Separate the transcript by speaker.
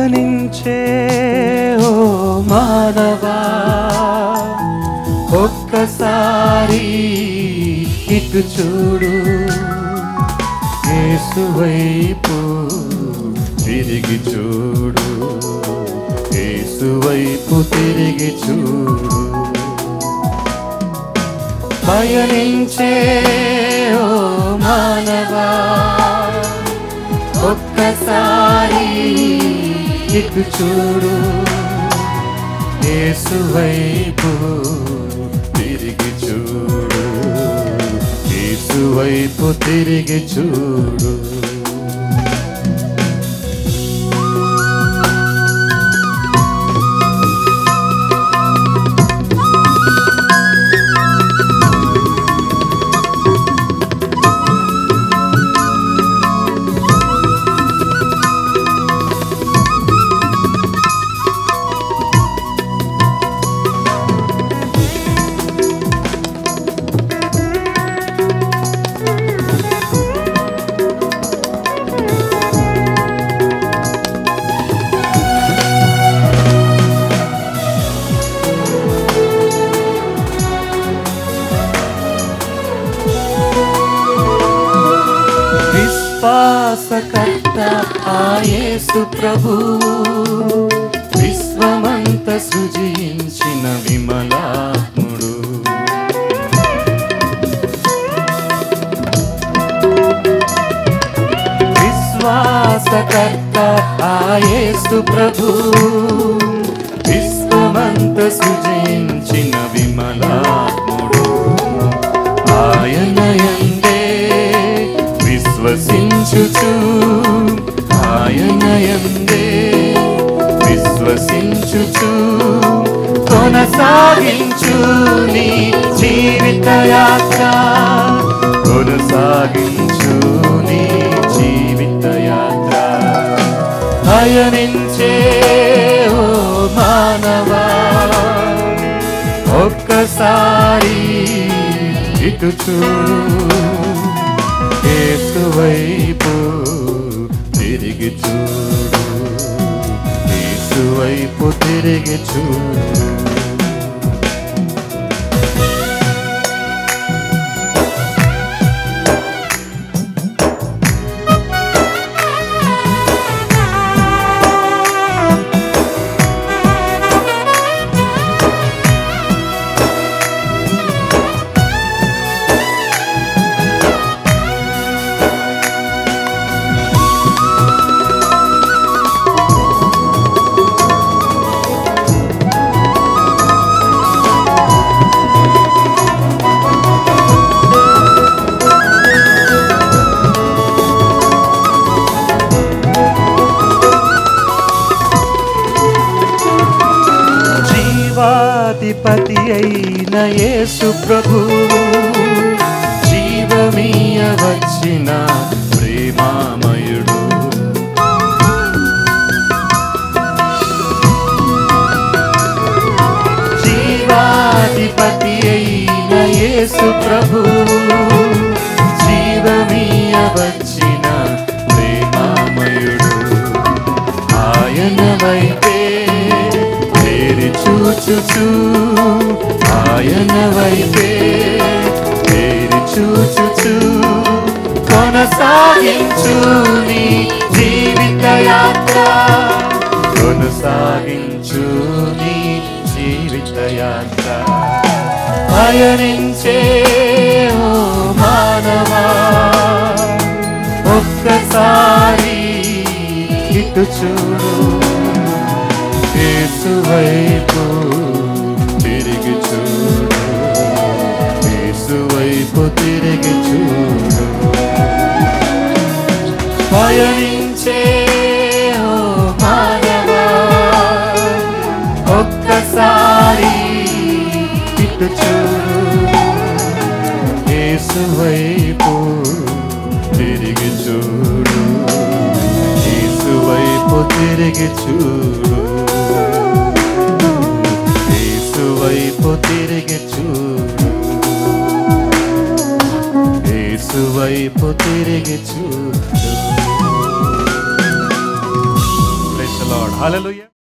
Speaker 1: పయనించే ఓ మానవా ఒక్కసారి ఇటు చూడు యేసు వైపు తిరిగి చూడు యేసు వైపు తిరిగి చూడు పయనించే ఓ మానవా ఒక్కసారి ఇటు చూడు యేసు వైపు తిరిగి చూడు యేసు వైపు తిరిగి చూడు విశ్వాసకర్త ఆయేసు ప్రభు విశ్వమంత సృజించిన విమలాత్ముడు విశ్వాసకర్త ఆయేసు ప్రభు విశ్వమంత సృజించిన విమలాత్ముడు ఆయన యందే విశ్వసించుచు ఆయన యందే విశ్వసించుచు కొనసాగించు నీ జీవిత యాత్ర కొనసాగించు నీ జీవిత యాత్ర పయనించే ఓ మానవా ఒక్కసారి ఇటు చూడు యేసు వైపు తిరిగి చూడు యేసు వైపు తిరిగి చూడు జీవాధిపతి అయిన యేసు ప్రభు జీవమీయ వచ్చిన ప్రేమామయుడు జీవాధిపతి అయిన యేసు ప్రభు జీవమీయ వచ్చిన ప్రేమామయుడు ఆయన వైపే తేరి చూచుచు ఆయన వైపే తేరి చూచుచు కొనసాగించు నీ జీవిత యాత్ర కొనసాగించు నీ జీవిత యాత్ర పయనించే ఓ మానవా ఒక్కసారి ఇటు చూడు యేసు వైపు తిరిగి చూడు యేసు వైపు తిరిగి చూడు పయనించే ఓ మానవా ఒక్కసారి ఇటు చూడు యేసు వైపు తిరిగి చూడు యేసు వైపు తిరిగి చూడు యేసు వైపు తిరిగి చూడు యేసు వైపు తిరిగి చూడు Praise the లార్డ్ హల్లెలూయా